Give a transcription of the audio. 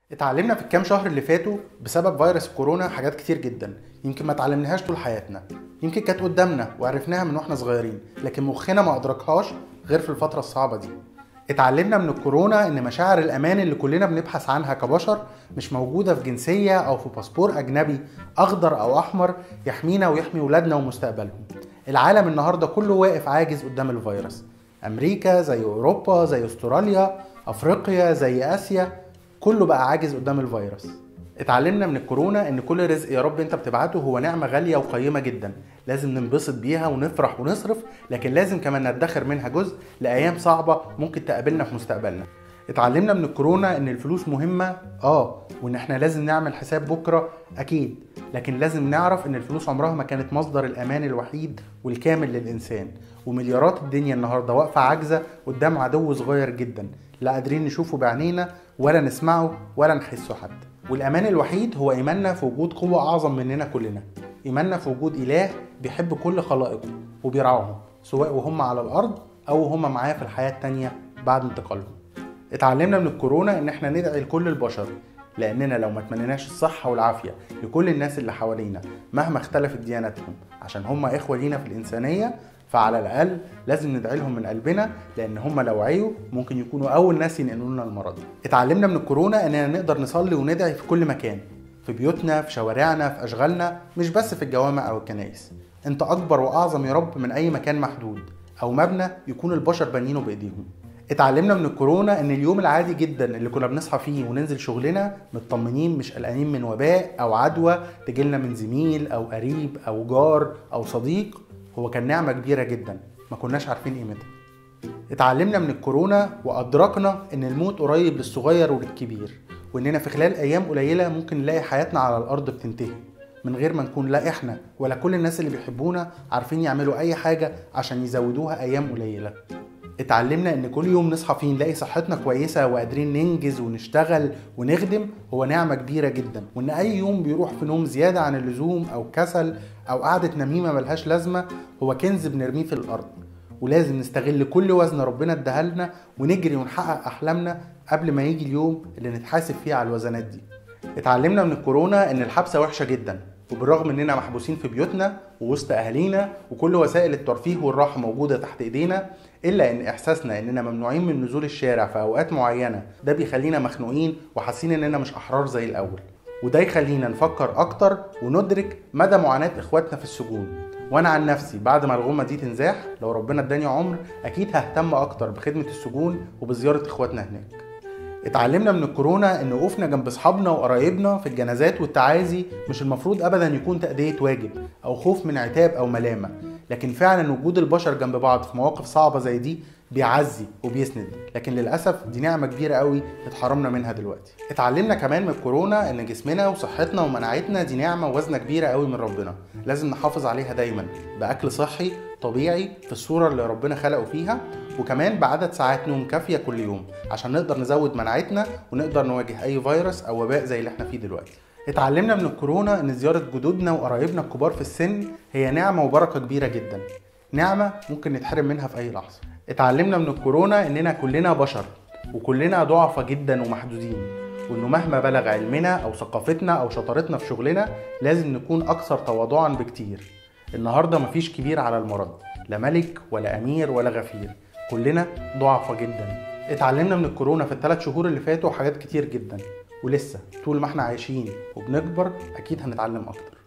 اتعلمنا في الكام شهر اللي فاتوا بسبب فيروس الكورونا حاجات كتير جدا يمكن ما اتعلمناهاش طول حياتنا يمكن كانت قدامنا وعرفناها من واحنا صغيرين لكن مخنا ما ادركهاش غير في الفترة الصعبة دي اتعلمنا من الكورونا ان مشاعر الامان اللي كلنا بنبحث عنها كبشر مش موجودة في جنسية او في باسبور اجنبي اخضر او احمر يحمينا ويحمي ولادنا ومستقبلهم العالم النهاردة كله واقف عاجز قدام الفيروس امريكا زي اوروبا زي استراليا افريقيا زي اسيا كله بقى عاجز قدام الفيروس اتعلمنا من الكورونا ان كل رزق يا رب انت بتبعته هو نعمه غاليه وقيمه جدا لازم ننبسط بيها ونفرح ونصرف لكن لازم كمان ندخر منها جزء لايام صعبه ممكن تقابلنا في مستقبلنا اتعلمنا من الكورونا ان الفلوس مهمه اه وان احنا لازم نعمل حساب بكره اكيد لكن لازم نعرف ان الفلوس عمرها ما كانت مصدر الامان الوحيد والكامل للانسان ومليارات الدنيا النهارده واقفه عاجزه قدام عدو صغير جدا لا قادرين نشوفه بعينينا ولا نسمعه ولا نحسه حتى والامان الوحيد هو ايماننا في وجود قوه اعظم مننا كلنا ايماننا في وجود اله بيحب كل خلائقه وبيرعاهم سواء وهم على الارض او هم معاه في الحياه التانيه بعد انتقالهم اتعلمنا من الكورونا ان احنا ندعي لكل البشر لاننا لو ما تمنيناش الصحه والعافيه لكل الناس اللي حوالينا مهما اختلفت دياناتهم عشان هم اخوه لينا في الانسانيه فعلى الاقل لازم ندعي لهم من قلبنا لان هم لو عيوا ممكن يكونوا اول ناس ينقلوا لنا المرض اتعلمنا من الكورونا اننا نقدر نصلي وندعي في كل مكان في بيوتنا في شوارعنا في اشغالنا مش بس في الجوامع او الكنائس انت اكبر واعظم يا رب من اي مكان محدود او مبنى يكون البشر بانيينه بايديهم اتعلمنا من الكورونا ان اليوم العادي جدا اللي كنا بنصحى فيه وننزل شغلنا مطمنين مش قلقانين من وباء او عدوى تجيلنا من زميل او قريب او جار او صديق هو كان نعمة كبيرة جدا ما كناش عارفين قيمتها اتعلمنا من الكورونا وأدركنا إن الموت قريب للصغير وللكبير وإننا في خلال أيام قليلة ممكن نلاقي حياتنا على الأرض بتنتهي من غير ما نكون لا إحنا ولا كل الناس اللي بيحبونا عارفين يعملوا أي حاجة عشان يزودوها أيام قليلة اتعلمنا ان كل يوم نصحى فيه نلاقي صحتنا كويسة وقادرين ننجز ونشتغل ونخدم هو نعمة كبيرة جدا وان اي يوم بيروح في نوم زيادة عن اللزوم او كسل او قعدة نميمة ملهاش لازمة هو كنز بنرميه في الارض ولازم نستغل كل وزن ربنا اداها لنا ونجري ونحقق احلامنا قبل ما يجي اليوم اللي نتحاسب فيه على الوزنات دي اتعلمنا من الكورونا ان الحبسة وحشة جدا وبالرغم اننا محبوسين في بيوتنا ووسط اهالينا وكل وسائل الترفيه والراحه موجوده تحت ايدينا الا ان احساسنا اننا ممنوعين من نزول الشارع في اوقات معينه ده بيخلينا مخنوقين وحاسين اننا مش احرار زي الاول وده يخلينا نفكر اكتر وندرك مدى معاناه اخواتنا في السجون وانا عن نفسي بعد ما الغمه دي تنزاح لو ربنا اداني عمر اكيد ههتم اكتر بخدمه السجون وبزياره اخواتنا هناك اتعلمنا من الكورونا ان وقوفنا جنب اصحابنا وقرايبنا في الجنازات والتعازي مش المفروض ابدا يكون تأدية واجب او خوف من عتاب او ملامة لكن فعلا وجود البشر جنب بعض في مواقف صعبة زي دي بيعزي وبيسند لكن للاسف دي نعمه كبيره قوي اتحرمنا منها دلوقتي اتعلمنا كمان من الكورونا ان جسمنا وصحتنا ومناعتنا دي نعمه ووزنه كبيره قوي من ربنا لازم نحافظ عليها دايما باكل صحي طبيعي في الصوره اللي ربنا خلقه فيها وكمان بعدد ساعات نوم كافيه كل يوم عشان نقدر نزود مناعتنا ونقدر نواجه اي فيروس او وباء زي اللي احنا فيه دلوقتي اتعلمنا من الكورونا ان زياره جدودنا وقرايبنا الكبار في السن هي نعمه وبركه كبيره جدا نعمه ممكن نتحرم منها في اي لحظه اتعلمنا من الكورونا اننا كلنا بشر وكلنا ضعفة جدا ومحدودين وانه مهما بلغ علمنا او ثقافتنا او شطارتنا في شغلنا لازم نكون اكثر تواضعا بكتير النهارده مفيش كبير على المرض لا ملك ولا امير ولا غفير كلنا ضعفة جدا اتعلمنا من الكورونا في الثلاث شهور اللي فاتوا حاجات كتير جدا ولسه طول ما احنا عايشين وبنكبر اكيد هنتعلم اكتر